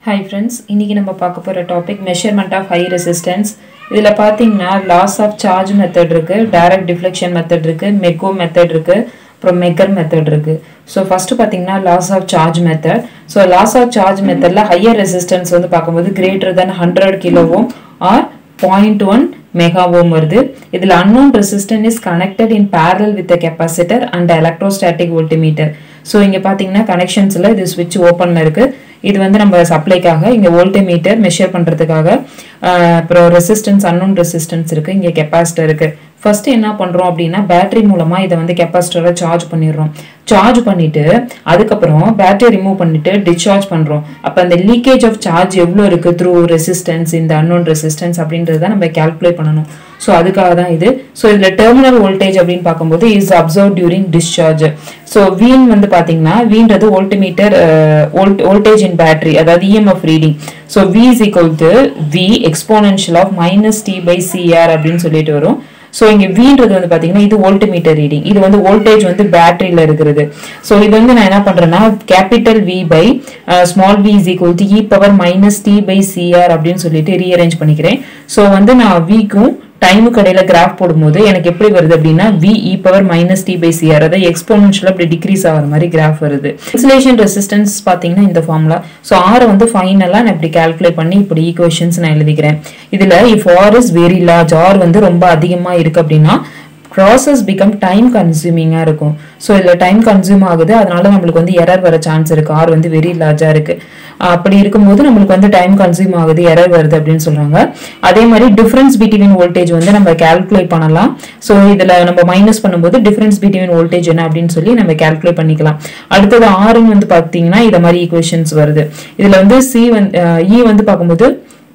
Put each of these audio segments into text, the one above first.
hi friends இன்றைக்கி நம்ம பார்க்க போகிற topic measurement of high resistance இதில் பார்த்தீங்கன்னா லாஸ் ஆஃப் சார்ஜ் மெத்தட் இருக்குது டைரக்ட் டிஃப்ளெக்ஷன் மெத்தட் இருக்குது மெக்கோ மெத்தட் இருக்குது அப்புறம் மெக்கர் மெத்தட் இருக்குது ஸோ ஃபஸ்ட்டு பார்த்தீங்கன்னா loss of charge method so loss of charge மெத்தடில் ஹையர் ரெசிஸ்டன்ஸ் வந்து பார்க்கும்போது greater than hundred kilohm or point one mega ohm வருது இதில் unknown resistance is connected in parallel with capacitor and electrostatic voltmeter so இங்கே பார்த்தீங்கன்னா கனெக்ஷன்ஸில் இது ஸ்விட்ச் ஓப்பனில் இருக்குது இது வந்து நம்ம சப்ளைக்காக இங்கே வோல்டிமீட்டர் மெஷர் பண்ணுறதுக்காக அப்புறம் ரெசிஸ்டன்ஸ் அன்னோன் ரெசிஸ்டன்ஸ் இருக்குது இங்கே கெப்பாசிட்டர் இருக்குது ஃபர்ஸ்ட் என்ன பண்ணுறோம் அப்படின்னா பேட்டரி மூலமாக இதை வந்து கெப்பாசிட்டரை சார்ஜ் பண்ணிடுறோம் சார்ஜ் பண்ணிட்டு அதுக்கப்புறம் பேட்டரி ரிமூவ் பண்ணிட்டு டிஸ்சார்ஜ் பண்ணுறோம் அப்போ அந்த லீக்கேஜ் ஆஃப் சார்ஜ் எவ்வளோ இருக்குது த்ரூ ரெசிஸ்டன்ஸ் இந்த அன்னோன் ரெசிஸ்டன்ஸ் அப்படின்றத நம்ம கால்குலேட் பண்ணணும் ஸோ அதுக்காக தான் இது ஸோ இதில் டெர்மினல் வோல்டேஜ் அப்படின்னு பார்க்கும்போது is observe during discharge so வீன் வந்து பார்த்தீங்கன்னா வீன்றது voltmeter volt voltage in battery அதாவது EMF reading so V is equal to V exponential of minus T by CR அப்படின்னு சொல்லிட்டு வரும் ஸோ இங்கே வீன்றது வந்து பார்த்தீங்கன்னா இது வோல்ட்மீட்டர் ரீடிங் இது வந்து வோல்டேஜ் வந்து பேட்டரியில் இருக்கிறது ஸோ இது வந்து நான் என்ன பண்ணுறேன்னா capital V by small V is equal to E power minus T by CR அப்படின்னு சொல்லிட்டு ரீஅரேஞ்ச் பண்ணிக்கிறேன் ஸோ வந்து நான் விக்கும் டைமுக்கு கடையில் கிராஃப் போடும்போது எனக்கு எப்படி வருது அப்படின்னா V E power minus T by CR அதாவது எக்ஸ்போனன்ஷியல் அப்படி டிக்ரீஸ் ஆகிற மாதிரி கிராஃப் வருது இன்சுலேஷன் ரெசிஸ்டன்ஸ் பார்த்தீங்கன்னா இந்த ஃபார்முலா ஸோ ஆரை வந்து ஃபைனலாக நான் இப்படி கால்குலேட் பண்ணி இப்படி ஈக்குவேஷன்ஸ் நான் எழுதிக்கிறேன் இதில் if R is very large R வந்து ரொம்ப அதிகமாக இருக்கு அப்படின்னா ப்ராசஸ் பிகம் டைம் கன்சியூமிங்காக இருக்கும் ஸோ இதில் டைம் கன்சியூம் ஆகுது அதனால நம்மளுக்கு வந்து எரர் வர சான்ஸ் இருக்கு ஆர் வந்து வெரி லார்ஜாக இருக்கு அப்படி இருக்கும்போது நம்மளுக்கு வந்து டைம் கன்சியூம் ஆகுது எரர் வருது அப்படின்னு சொல்றாங்க அதே மாதிரி டிஃபரன்ஸ் பிட்வீன் வோல்டேஜ் வந்து நம்ம கால்குலேட் பண்ணலாம் ஸோ இதில் நம்ம மைனஸ் பண்ணும்போது டிஃபரன்ஸ் பிட்வீன் வோல்டேஜ் என்ன அப்படின்னு சொல்லி நம்ம கால்குலேட் பண்ணிக்கலாம் அடுத்தது ஆறுன்னு வந்து பார்த்தீங்கன்னா இதை மாதிரி ஈக்குவேஷன்ஸ் வருது இதில் வந்து சி வந்து இ வந்து பார்க்கும்போது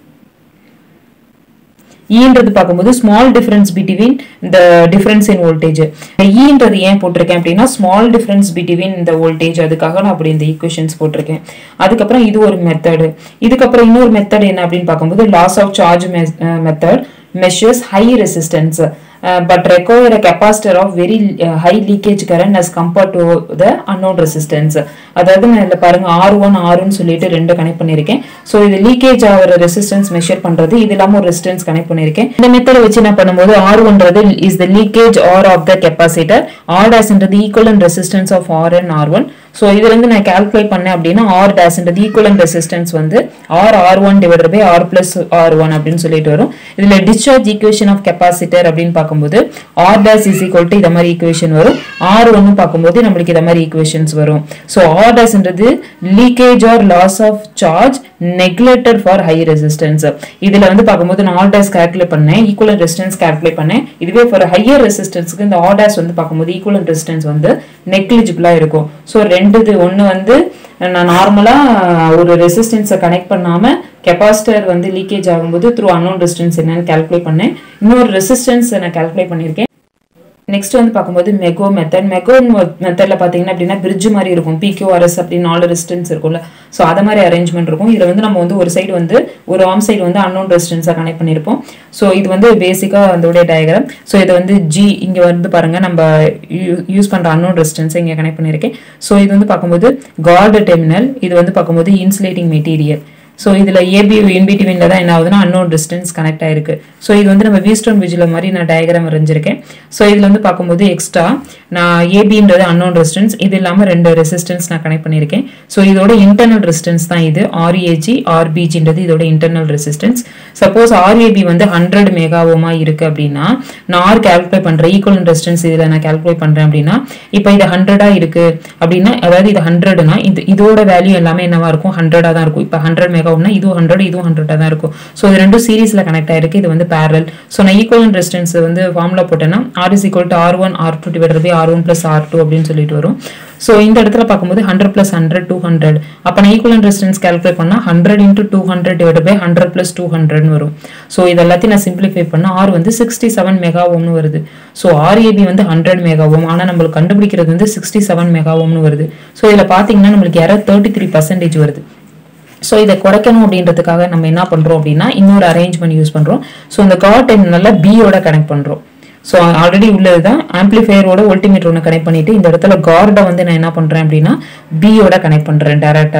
ஈன்றது பார்க்கும்போது ஸ்மால் டிஃபரன்ஸ் பிட்வீன் இந்த டிஃபரன்ஸ் இன் வோல்டேஜ் ஈன்றது ஏன் போட்டிருக்கேன் அப்படின்னா ஸ்மால் டிஃபரன்ஸ் பிட்வீன் இந்த வோல்டேஜ் அதுக்காக நான் அப்படி இந்த ஈக்குவேஷன்ஸ் போட்டிருக்கேன் அதுக்கப்புறம் இது ஒரு மெத்தடு இதுக்கப்புறம் இன்னொரு மெத்தட் என்ன அப்படின்னு பார்க்கும்போது loss of charge method measures high resistance but require a capacitor of very high leakage current as compared to the unknown resistance அதாவது நான் இதில் பாருங்க ஆர் ஒன் ஆறுன்னு சொல்லிட்டு ரெண்டு கனெக்ட் பண்ணியிருக்கேன் ஸோ இது லீக்கேஜ் ஆகிற ரெசிஸ்டன்ஸ் மெஷர் பண்ணுறது இது இல்லாமல் ஒரு ரெசிஸ்டன்ஸ் கனெக்ட் பண்ணியிருக்கேன் இந்த மெத்தடை வச்சு என்ன பண்ணும்போது ஆர் ஒன்றது is the leakage R of the capacitor R டேஸ்ன்றது equal and resistance of R and R one so இதுல இருந்து நான் கால்குலேட் பண்ணேன் அப்படின்னா ஆர் டேஸ்ன்றது ஈக்குவல் அண்ட் ரெசிஸ்டன்ஸ் வந்து R R one divide by R plus R one அப்படின்னு சொல்லிட்டு வரும் இதுல டிஸ்சார்ஜ் ஈக்குவேஷன் ஆஃப் கெப்பாசிட்டர் அப்படின்னு பார்க்கும்போது R dash is equal to இதை மாதிரி ஈக்குவேஷன் வரும் ஆர் ஒன்னு பார்க்கும்போது நம்மளுக்கு இதை மாதிரி ஈக்குவேஷன்ஸ் வரும் ஸோ ஆர் டேஸ்ன்றது leakage R loss of charge neglected for high resistance இதுல வந்து பார்க்கும்போது நான் ஆர் டேஸ் கால்குலேட் பண்ணேன் ஈக்குவல் ரெசிஸ்டன்ஸ் கால்குலேட் பண்ணேன் இதுவே ஃபார் ஹையர் ரெசிஸ்டன்ஸ்க்கு இந்த ஆர் டேஸ் வந்து பார்க்கும்போது ஈக்குவல் ரெசிஸ்டன்ஸ் வந்து நெக்லிஜிபிளா இருக்கும் ஸோ ரெண்டு இது ஒன்று வந்து நான் நார்மலாக ஒரு ரெசிஸ்டன்ஸை கனெக்ட் பண்ணாமல் கெப்பாசிட்டர் வந்து லீக்கேஜ் ஆகும்போது த்ரூ அன்னோன் ரெசிஸ்டன்ஸ் என்னன்னு கால்குலேட் பண்ணேன் இன்னொரு ரெசிஸ்டன்ஸ் நான் கால்குலேட் பண்ணியிருக்கேன் நெக்ஸ்ட் வந்து பார்க்கும்போது மெகோ மெத்தட் மெகோ மெத்தடில் பார்த்தீங்கன்னா அப்படின்னா பிரிட்ஜ் மாதிரி இருக்கும் பிக்யூஆர்எஸ் அப்படின்னு நாலு ரெசிஸ்டன்ஸ் இருக்கும்ல ஸோ அதை மாதிரி அரேஞ்ச்மெண்ட் இருக்கும் இதில் வந்து நம்ம வந்து ஒரு சைடு வந்து ஒரு ஆம் சைடு வந்து அன்னோன் ரெசிஸ்டன்ஸாக கனெக்ட் பண்ணியிருப்போம் ஸோ இது வந்து பேசிக்காக அதோடைய டயக்ராம் ஸோ இதை வந்து ஜி இங்கே வந்து பாருங்க நம்ம யூஸ் பண்ணுற அன்னோன் ரெசிஸ்டன்ஸை இங்கே கனெக்ட் பண்ணியிருக்கேன் ஸோ இது வந்து பார்க்கும்போது கார்டு டெர்மினல் இது வந்து பார்க்கும்போது இன்சுலேட்டிங் மெட்டீரியல் ஸோ இதில் ஏபி இன்பிடிவின்ல தான் என்ன ஆகுதுன்னா அன்னோன் டிஸ்டன்ஸ் கனெக்ட் ஆயிருக்கு ஸோ இது வந்து நம்ம வீஸ்டோன் விஜில் மாதிரி நான் டயக்ராம் வரைஞ்சிருக்கேன் ஸோ இதில் வந்து பார்க்கும்போது எக்ஸ்ட்ரா நான் ஏபின்றது அன்னோன் ரெசிஸ்டன்ஸ் இது இல்லாமல் ரெண்டு ரெசிஸ்டன்ஸ் நான் கனெக்ட் பண்ணியிருக்கேன் ஸோ இதோட இன்டர்னல் ரெசிஸ்டன்ஸ் தான் இது ஆர்ஏஜி ஆர்பிஜின்றது இதோட இன்டர்னல் ரெசிஸ்டன்ஸ் சப்போஸ் ஆர்ஏபி வந்து ஹண்ட்ரட் மெகாவோமா இருக்கு அப்படின்னா நான் ஆர் கால்குலேட் பண்ணுறேன் ஈக்குவல் ரெசிஸ்டன்ஸ் இதில் நான் கால்குலேட் பண்ணுறேன் அப்படின்னா இப்போ இது ஹண்ட்ரடாக இருக்கு அப்படின்னா அதாவது இது ஹண்ட்ரட்னா இது இதோட வேல்யூ எல்லாமே என்னவா இருக்கும் ஹண்ட்ரடாக தான் இருக்கும் இப்போ ஹண்ட்ரட் மெகாவும்னா இதுவும் ஹண்ட்ரட் இதுவும் ஹண்ட்ரடாக தான் இருக்கும் ஸோ இது ரெண்டும் சீரீஸில் கனெக்ட் ஆயிருக்கு இது வந்து பேரல் ஸோ நான் ஈக்குவல் ரெசிஸ்டன்ஸ் வந்து ஃபார்முலா போட்டேன்னா R is equal to R one R two divide by R one plus R two அப்படின்னு சொல்லிட்டு வரும் ஸோ இந்த இடத்துல பார்க்கும்போது hundred plus hundred two hundred அப்போ நான் ஈக்குவல் ரெசிஸ்டன்ஸ் கால்குலேட் பண்ணால் hundred into two hundred divide by hundred plus two ஹண்ட்ரட்னு வரும் ஸோ இது எல்லாத்தையும் நான் சிம்பிளிஃபை பண்ணால் ஆர் வந்து சிக்ஸ்டி செவன் மெகா ஓம்னு வருது ஸோ ஆர்ஏபி வந்து ஹண்ட்ரட் மெகா ஓம் ஆனால் நம்மளுக்கு கண்டுபிடிக்கிறது வந்து சிக்ஸ்டி செவன் மெகா ஓம்னு வருது ஸோ இதில் பார்த்தீங்கன்னா நம்மளுக்கு யாராவது தேர்ட்டி த்ரீ பர்சன்டேஜ் வருது ஸோ இதை குறைக்கணும் அப்படின்றதுக்காக நம்ம என்ன பண்ணுறோம் அப்படின்னா இன்னொரு அரேஞ்ச்மெண்ட் யூஸ் பண்ணுறோம் ஸோ இந்த காட் நல்லா பியோட கனெக்ட் பண்ணுறோம் ஸோ ஆல்ரெடி உள்ளது தான் ஆம்பிளிஃபையரோட வோல்டிமீட்டர் ஒன்று கனெக்ட் பண்ணிட்டு இந்த இடத்துல கார்டை வந்து நான் என்ன பண்ணுறேன் அப்படின்னா பியோட கனெக்ட் பண்ணுறேன் டேரக்டாக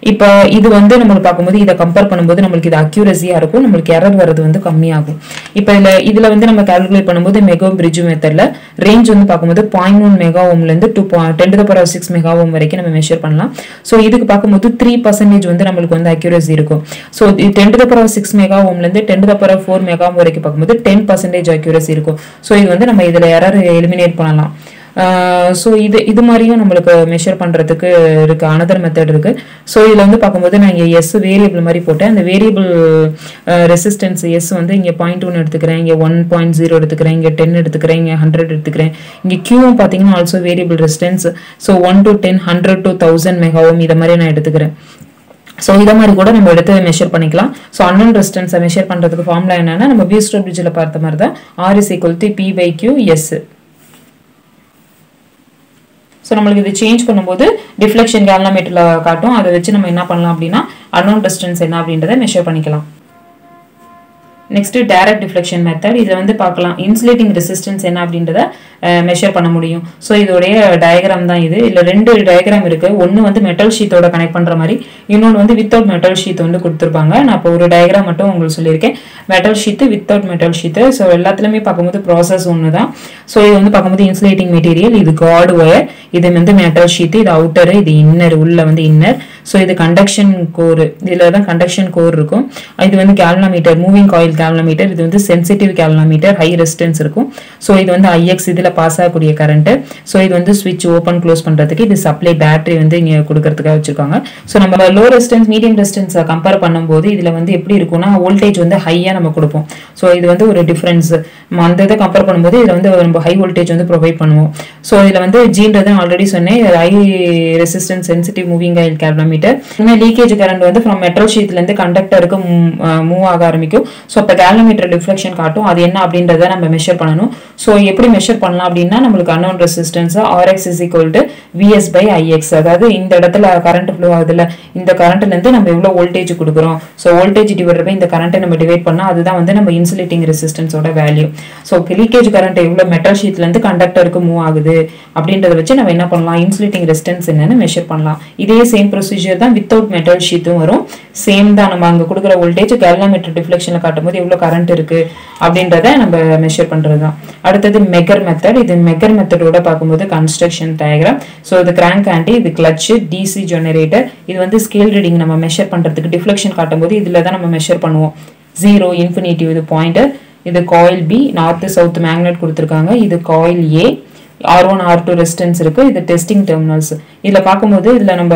இப்போ இது வந்து நம்மளுக்கு பார்க்கும்போது இதை கம்பேர் பண்ணும்போது நம்மளுக்கு இது அக்யூரஸியாக இருக்கும் நம்மளுக்கு எரர் வர்றது வந்து கம்மியாகும் இப்போ இதில் இதில் வந்து நம்ம கால்குலேட் பண்ணும்போது மெகோ பிரிட்ஜ் மெத்தடில் ரேஞ்ச் வந்து பார்க்கும்போது பாயிண்ட் ஒன் மெகா ஓம்லேருந்து two ten to power six mega ohm வரைக்கும் நம்ம மெஷர் பண்ணலாம் ஸோ இதுக்கு பார்க்கும்போது த்ரீ பர்சன்டேஜ் வந்து நம்மளுக்கு வந்து அக்யூரஸி இருக்கும் so ten to power six mega ஓம்லேருந்து ten to power four mega ohm வரைக்கும் பார்க்கும்போது டென் பர்சன்டேஜ் அக்யூரஸி இருக்கும் ஸோ இது வந்து நம்ம இதில் எரர் எலிமினேட் பண்ணலாம் ஸோ இது இது மாதிரியும் நம்மளுக்கு மெஷர் பண்ணுறதுக்கு இருக்குது அனதர் மெத்தட் இருக்குது ஸோ இதில் வந்து பார்க்கும்போது நான் இங்கே எஸ் வேரியபிள் மாதிரி போட்டேன் அந்த வேரியபிள் ரெசிஸ்டன்ஸ் எஸ் வந்து இங்கே பாயிண்ட் ஒன் எடுத்துக்கிறேன் இங்கே ஒன் பாயிண்ட் ஜீரோ எடுத்துக்கிறேன் இங்கே டென் எடுத்துக்கிறேன் இங்கே ஹண்ட்ரட் எடுத்துக்கிறேன் இங்கே கியூவும் பார்த்தீங்கன்னா also variable resistance so one to ten hundred to thousand மெகாவும் இதை மாதிரி நான் எடுத்துக்கிறேன் ஸோ இதை மாதிரி கூட நம்ம எடுத்து மெஷர் பண்ணிக்கலாம் ஸோ அன்னன் ரெசிஸ்டன்ஸை மெஷர் பண்ணுறதுக்கு ஃபார்முலா என்னன்னா நம்ம வியூஸ்டோ பிரிட்ஜில் பார்த்த மாதிரி தான் R is equal to P by Q S so நம்மளுக்கு இது சேஞ்ச் பண்ணும்போது டிஃப்ளெக்ஷன் கேல்னாமீட்டரில் காட்டும் அதை வச்சு நம்ம என்ன பண்ணலாம் அப்படின்னா அன்னோன் டிஸ்டன்ஸ் என்ன அப்படின்றத மெஷர் பண்ணிக்கலாம் நெக்ஸ்ட் டைரக்ட் டிஃப்ளெக்ஷன் மெத்தட் இதில் வந்து பார்க்கலாம் இன்சுலேட்டிங் ரெசிஸ்டன்ஸ் என்ன அப்படின்றத மெஷர் பண்ண முடியும் ஸோ இதோடைய டயக்ராம் தான் இது இதில் ரெண்டு டயக்ராம் இருக்கு ஒன்று வந்து மெட்டல் ஷீட்டோட கனெக்ட் பண்ணுற மாதிரி இன்னொன்று வந்து வித்தவுட் மெட்டல் ஷீட் வந்து கொடுத்துருப்பாங்க நான் இப்போ ஒரு டயக்ராம் மட்டும் உங்களுக்கு சொல்லியிருக்கேன் metal sheet without metal sheet so எல்லாத்துலேயுமே பார்க்கும்போது ப்ராசஸ் ஒன்று தான் ஸோ இது வந்து பார்க்கும்போது இன்சுலேட்டிங் மெட்டீரியல் இது கார்டு ஒயர் இது வந்து மெட்டல் ஷீட்டு இது அவுட்டரு இது இன்னர் உள்ள வந்து இன்னர் ஸோ இது கண்டக்ஷன் கோர் இதில் தான் கண்டக்ஷன் கோர் இருக்கும் இது வந்து கேல்னாமீட்டர் மூவிங் காயில் கேல்னாமீட்டர் இது வந்து சென்சிட்டிவ் கேல்னாமீட்டர் ஹை ரெசிஸ்டன்ஸ் இருக்கும் ஸோ இது வந்து ஐஎக்ஸ் இதில் பாஸ் ஆகக்கூடிய கரண்ட் ஸோ இது வந்து ஸ்விட்ச் ஓப்பன் க்ளோஸ் பண்ணுறதுக்கு இது சப்ளை பேட்டரி வந்து இங்கே கொடுக்கறதுக்காக வச்சிருக்காங்க ஸோ நம்ம லோ ரெசிஸ்டன்ஸ் மீடியம் ரெசிஸ்டன்ஸை கம்பேர் பண்ணும்போது இதில் வந்து எப்படி இருக்கும்னா வோல்டேஜ் வந்து ஹையாக நம்ம கொடுப்போம் ஸோ இது வந்து ஒரு டிஃப்ரென்ஸ் அந்த இதை கம்பேர் பண்ணும்போது இதில் வந்து நம்ம ஹை வோல்டேஜ் வந்து ப்ரொவைட் பண்ணுவோம் ஸோ இதில் வந்து ஜீன்றது ஆல்ரெடி சொன்னேன் high resistance sensitive moving coil galvanometer இன்னும் லீக்கேஜ் கரண்ட் வந்து ஃப்ரம் மெட்டல் ஷீட்லேருந்து கண்டக்டருக்கு மூவ் ஆக ஆரம்பிக்கும் ஸோ அப்போ கேல்னோமீட்டர் டிஃப்ளெக்ஷன் காட்டும் அது என்ன அப்படின்றத நம்ம மெஷர் பண்ணணும் ஸோ எப்படி மெஷர் பண்ணலாம் அப்படின்னா நம்மளுக்கு unknown resistance RX is equal to VS by IX அதாவது இந்த இடத்துல கரண்ட் ஃப்ளோ ஆகுதுல இந்த கரண்ட்லேருந்து நம்ம எவ்வளோ வோல்டேஜ் கொடுக்குறோம் ஸோ வோல்டேஜ் டிவைட் பை இந்த கரண்ட்டை நம்ம டிவைட் பண்ணால் அதுதான் வந்து நம்ம இன்சுலேட்டிங் ரெசிஸ்டன்ஸோட வேல்யூ ஸோ லீக்கேஜ் கரண்ட் எவ்வளோ மெட்டல் ஷீட்லேருந்து கண்டக்டருக்கு மூவ் ஆகுது அப்படின்றத வச்சு நம்ம என்ன பண்ணலாம் இன்சுலேட்டிங் ரெசிஸ்டன்ஸ் என்னன்னு மெஷர் பண்ணலாம் இதே சேம் ப்ரொசீஜர் தான் வித்தவுட் மெட்டல் ஷீட்டும் வரும் சேம் தான் நம்ம அங்கே கொடுக்குற வோல்டேஜ் கேல்னாமீட்டர் டிஃப்ளெக்ஷனில் காட்டும்போது எவ்வளோ கரண்ட் இருக்கு அப்படின்றத நம்ம மெஷர் பண்ணுறது தான் அடுத்தது மெகர் மெத்தட் இது மெகர் மெத்தடோட பார்க்கும்போது கன்ஸ்ட்ரக்ஷன் டயக்ராம் ஸோ இது கிராங்க் ஆண்டி இது கிளட்ச் டிசி ஜெனரேட்டர் இது வந்து ஸ்கேல் ரீடிங் நம்ம மெஷர் பண்ணுறதுக்கு டிஃப்ளெக்ஷன் காட்டும்போது இதில் தான் நம்ம மெஷர் பண்ணுவோம் ஜீரோ இன்ஃபினிட்டிவ் இது பாயிண்டர் இது coil B north south magnet கொடுத்துருக்காங்க இது coil A R one R two resistance இருக்கு இது டெஸ்டிங் டெர்மினல்ஸ் இதில் பார்க்கும்போது இதில் நம்ம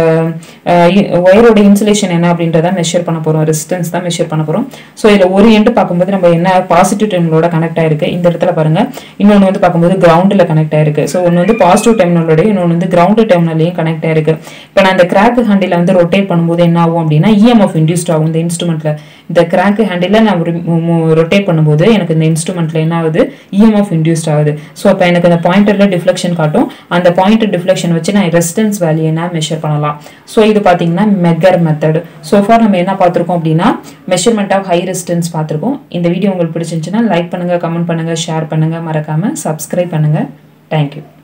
ஒயரோட இன்சுலேஷன் என்ன அப்படின்றத மெஷர் பண்ண போகிறோம் ரெசிஸ்டன்ஸ் தான் மெஷர் பண்ண போகிறோம் ஸோ இதில் ஒரு எண்டு பார்க்கும்போது நம்ம என்ன பாசிட்டிவ் டெர்மினலோட கனெக்ட் ஆயிருக்கு இந்த இடத்துல பாருங்க இன்னொன்று வந்து பார்க்கும்போது கிரவுண்டில் கனெக்ட் ஆயிருக்கு ஸோ ஒன்று வந்து பாசிட்டிவ் டெர்மினலோட இன்னொன்று வந்து கிரவுண்டு டெர்மினலையும் கனெக்ட் ஆயிருக்கு இப்போ நான் இந்த கிராக் ஹேண்டில் வந்து ரொட்டேட் பண்ணும்போது என்ன ஆகும் அப்படின்னா இஎம்எஃப் இன்டியூஸ்ட் ஆகும் இந்த இன்ஸ்ட்ருமெண்ட்ல இந்த கிராக் ஹேண்டில் நான் ரொட்டேட் பண்ணும்போது எனக்கு இந்த இன்ஸ்ட்ருமெண்ட்ல என்ன ஆகுது இஎம்எஃப் இன்டியூஸ்ட் ஆகுது ஸோ அப்போ எனக்கு அந்த பாயிண்டர்ல டிஃப்ளெக்ஷன் காட்டும் அந்த பாயிண்டர் டிஃப்ளெக்ஷன் வச்சு நான் ரெசிஸ்டன்ஸ் வேல்யூ என்ன மெஷர் பண்ணலாம் ஸோ இது பார்த்தீங்கன்னா மெகர் மெத்தட் ஸோ ஃபார் நம்ம என்ன பார்த்துருக்கோம் அப்படின்னா மெஷர்மெண்ட் ஆஃப் ஹை ரெசிஸ்டன்ஸ் பார்த்துருக்கோம் இந்த வீடியோ உங்களுக்கு பிடிச்சிருந்துச்சுன்னா லைக் பண்ணுங்க கமெண்ட் பண்ணுங்க ஷேர் பண்ணுங்க மறக்காம சப்ஸ்கிரைப் பண்ணுங்க தேங்க்யூ